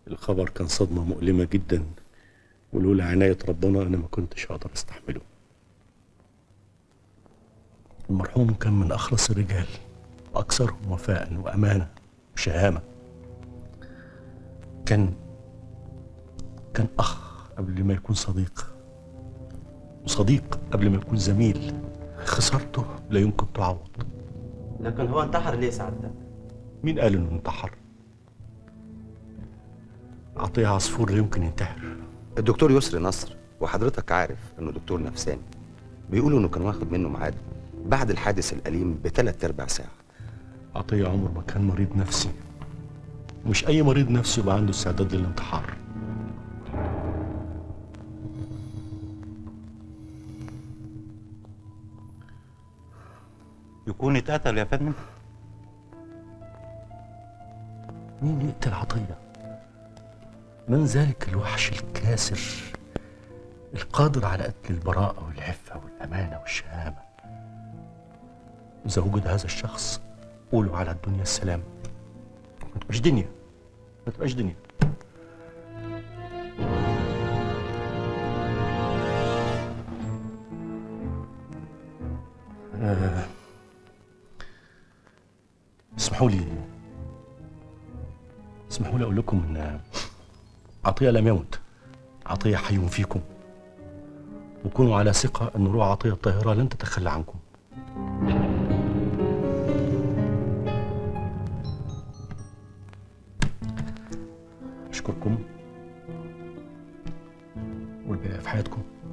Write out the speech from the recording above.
الخبر كان صدمة مؤلمة جدا ولولا عناية ربنا أنا ما كنتش هقدر أستحمله المرحوم كان من أخلص الرجال وأكثرهم وفاء وأمانة وشهامة كان كان أخ قبل ما يكون صديق وصديق قبل ما يكون زميل خسارته لا يمكن تعوض لكن هو انتحر ليه سعادتك؟ مين قال انه انتحر؟ عطية عصفور لا يمكن ينتحر الدكتور يسري نصر وحضرتك عارف انه دكتور نفساني بيقولوا انه كان واخد منه ميعاد بعد الحادث الأليم بثلاث ارباع ساعة عطية عمر ما كان مريض نفسي مش أي مريض نفسي يبقى عنده استعداد للانتحار يكون اتقتل يا فندم مين يقتل عطية؟ من ذلك الوحش الكاسر القادر على قتل البراءة والعفة والأمانة والشهامة إذا وجد هذا الشخص قولوا على الدنيا السلام ما تبقاش دنيا ما تبقاش دنيا آه، اسمحوا لي اسمحوا لي اقول لكم ان عطيه لم يمت عطيه حي فيكم وكونوا على ثقه ان روح عطيه الطاهره لن تتخلى عنكم اشكركم والبقاء في حياتكم